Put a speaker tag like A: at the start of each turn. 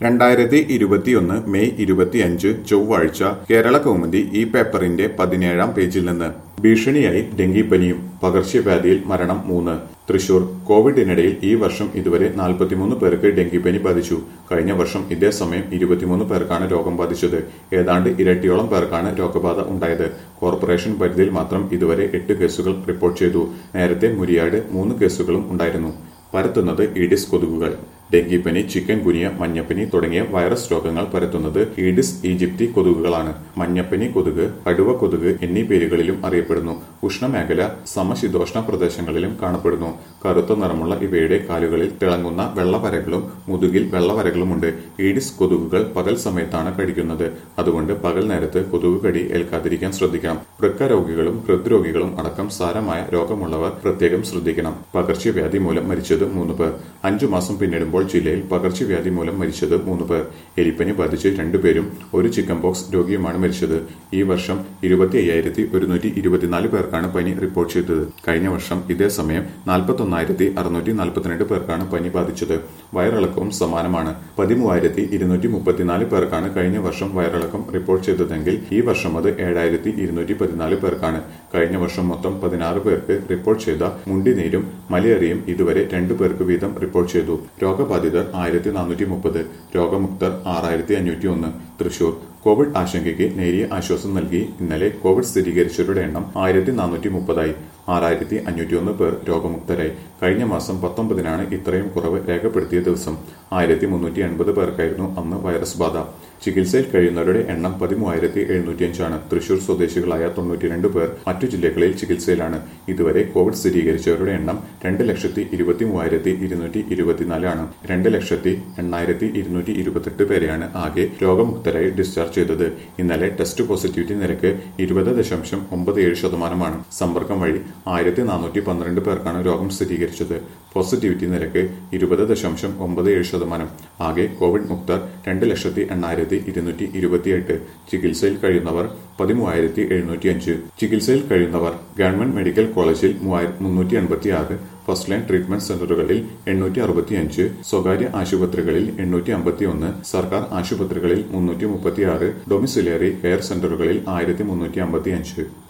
A: രണ്ടായിരത്തി ഇരുപത്തിയൊന്ന് മെയ് ഇരുപത്തിയഞ്ച് ചൊവ്വാഴ്ച കേരള കൗമുദി ഈ പേപ്പറിന്റെ പതിനേഴാം പേജിൽ നിന്ന് ഭീഷണിയായി ഡെങ്കിപ്പനിയും പകർച്ചവ്യാധിയിൽ മരണം മൂന്ന് തൃശൂർ കോവിഡിനിടയിൽ ഈ വർഷം ഇതുവരെ നാൽപ്പത്തിമൂന്ന് പേർക്ക് ഡെങ്കിപ്പനി ബാധിച്ചു കഴിഞ്ഞ വർഷം ഇതേ സമയം ഇരുപത്തിമൂന്ന് പേർക്കാണ് രോഗം ബാധിച്ചത് ഏതാണ്ട് ഇരട്ടിയോളം പേർക്കാണ് രോഗബാധ ഉണ്ടായത് കോർപ്പറേഷൻ പരിധിയിൽ മാത്രം ഇതുവരെ എട്ട് കേസുകൾ റിപ്പോർട്ട് ചെയ്തു നേരത്തെ മുരിയാട് മൂന്ന് കേസുകളും ഉണ്ടായിരുന്നു പരത്തുന്നത് ഈഡിസ് കൊതുകുകൾ ഡെങ്കിപ്പനി ചിക്കൻ ഗുനിയ മഞ്ഞപ്പനി തുടങ്ങിയ വൈറസ് രോഗങ്ങൾ പരത്തുന്നത് ഈഡിസ് ഈജിപ്തി കൊതുകുകളാണ് മഞ്ഞപ്പനി കൊതുക് കടുവ കൊതുക് എന്നീ പേരുകളിലും അറിയപ്പെടുന്നു ഉഷ്ണമേഖല സമശീതോഷ്ണ പ്രദേശങ്ങളിലും കാണപ്പെടുന്നു കറുത്ത നിറമുള്ള ഇവയുടെ കാലുകളിൽ തിളങ്ങുന്ന വെള്ളവരകളും മുതുകിൽ വെള്ളവരകളുമുണ്ട് ഈഡിസ് കൊതുകുകൾ പകൽ സമയത്താണ് കടിക്കുന്നത് അതുകൊണ്ട് പകൽ നേരത്ത് കൊതുക് കടി ഏൽക്കാതിരിക്കാൻ ശ്രദ്ധിക്കണം വൃക്ക രോഗികളും ഹൃദ്രോഗികളും അടക്കം സാരമായ രോഗമുള്ളവർ പ്രത്യേകം ശ്രദ്ധിക്കണം പകർച്ചവ്യാധി മൂലം മരിച്ചത് മൂന്ന് പേർ അഞ്ചു മാസം പിന്നിടുമ്പോൾ ജില്ലയിൽ പകർച്ചവ്യാധി മൂലം മരിച്ചത് മൂന്ന് പേർ എലിപ്പനി ബാധിച്ച് രണ്ടുപേരും ഒരു ചിക്കൻ ബോക്സ് രോഗിയുമാണ് മരിച്ചത് ഈ വർഷം ഇരുപത്തി അയ്യായിരത്തി ഒരുന്നൂറ്റി ഇരുപത്തിനാല് പേർക്കാണ് പനി റിപ്പോർട്ട് ചെയ്തത് കഴിഞ്ഞ വർഷം ഇതേ സമയം നാൽപ്പത്തൊന്നായിരത്തി അറുന്നൂറ്റി നാൽപ്പത്തിരണ്ട് പേർക്കാണ് പനി ബാധിച്ചത് വയറിളക്കവും സമാനമാണ് പതിമൂവായിരത്തി ഇരുന്നൂറ്റി മുപ്പത്തിനാല് പേർക്കാണ് കഴിഞ്ഞ വർഷം വയറിളക്കം റിപ്പോർട്ട് ചെയ്തതെങ്കിൽ ഈ വർഷം അത് ഏഴായിരത്തി ഇരുന്നൂറ്റി പതിനാല് പേർക്കാണ് കഴിഞ്ഞ വർഷം മൊത്തം പതിനാറ് പേർക്ക് റിപ്പോർട്ട് ചെയ്ത മുണ്ടിനീരും മലേറിയയും ഇതുവരെ രണ്ടു പേർക്ക് വീതം റിപ്പോർട്ട് ചെയ്തു രോഗബാധിതർ ആയിരത്തി നാനൂറ്റി മുപ്പത് രോഗമുക്തർ ആറായിരത്തി അഞ്ഞൂറ്റി ഒന്ന് തൃശൂർ കോവിഡ് ആശങ്കയ്ക്ക് നേരിയ ആശ്വാസം നൽകി ഇന്നലെ കോവിഡ് സ്ഥിരീകരിച്ചവരുടെ എണ്ണം ആയിരത്തി നാനൂറ്റി മുപ്പതായി ആറായിരത്തി അഞ്ഞൂറ്റിയൊന്ന് പേർ രോഗമുക്തരായി കഴിഞ്ഞ മാസം പത്തൊമ്പതിനാണ് ഇത്രയും കുറവ് രേഖപ്പെടുത്തിയ ദിവസം ആയിരത്തി മുന്നൂറ്റി എൺപത് പേർക്കായിരുന്നു അന്ന് വൈറസ് ബാധ ചികിത്സയിൽ കഴിയുന്നവരുടെ എണ്ണം പതിമൂവായിരത്തി എഴുന്നൂറ്റിയഞ്ചാണ് തൃശൂർ സ്വദേശികളായ തൊണ്ണൂറ്റിരണ്ട് പേർ മറ്റു ജില്ലകളിൽ ചികിത്സയിലാണ് ഇതുവരെ കോവിഡ് സ്ഥിരീകരിച്ചവരുടെ എണ്ണം രണ്ട് ലക്ഷത്തി ഇരുപത്തി മൂവായിരത്തി ഇരുന്നൂറ്റി ഇരുപത്തിനാലാണ് രണ്ട് ലക്ഷത്തി എണ്ണായിരത്തി ഇരുന്നൂറ്റി ഇരുപത്തെട്ട് പേരെയാണ് ആകെ രോഗമുക്തരായി ഡിസ്ചാർജ് ചെയ്തത് ഇന്നലെ ടെസ്റ്റ് പോസിറ്റിവിറ്റി നിരക്ക് ഇരുപത് ദശാംശം ഒമ്പത് ഏഴ് ശതമാനമാണ് സമ്പർക്കം വഴി ആയിരത്തി നാനൂറ്റി പന്ത്രണ്ട് പേർക്കാണ് രോഗം സ്ഥിരീകരിച്ചത് പോസിറ്റിവിറ്റി നിരക്ക് ഇരുപത് ദശാംശം ഒമ്പത് ഏഴ് ശതമാനം ആകെ കോവിഡ് മുക്തർ രണ്ട് ലക്ഷത്തി എണ്ണായിരത്തി ഇരുന്നൂറ്റി ഇരുപത്തിയെട്ട് ചികിത്സയിൽ കഴിയുന്നവർ പതിമൂവായിരത്തി എഴുന്നൂറ്റി അഞ്ച് ചികിത്സയിൽ കഴിയുന്നവർ ഗവൺമെന്റ് മെഡിക്കൽ കോളേജിൽ മുന്നൂറ്റി എൺപത്തി ആറ് ഫസ്റ്റ് ലൈൻ ട്രീറ്റ്മെന്റ് സെന്ററുകളിൽ എണ്ണൂറ്റി അറുപത്തിയഞ്ച് സ്വകാര്യ ആശുപത്രികളിൽ എണ്ണൂറ്റി അമ്പത്തി ഒന്ന് സർക്കാർ ആശുപത്രികളിൽ മുന്നൂറ്റി മുപ്പത്തി ആറ് ഡൊമിസിലറി കെയർ സെന്ററുകളിൽ ആയിരത്തി മുന്നൂറ്റി അമ്പത്തി അഞ്ച്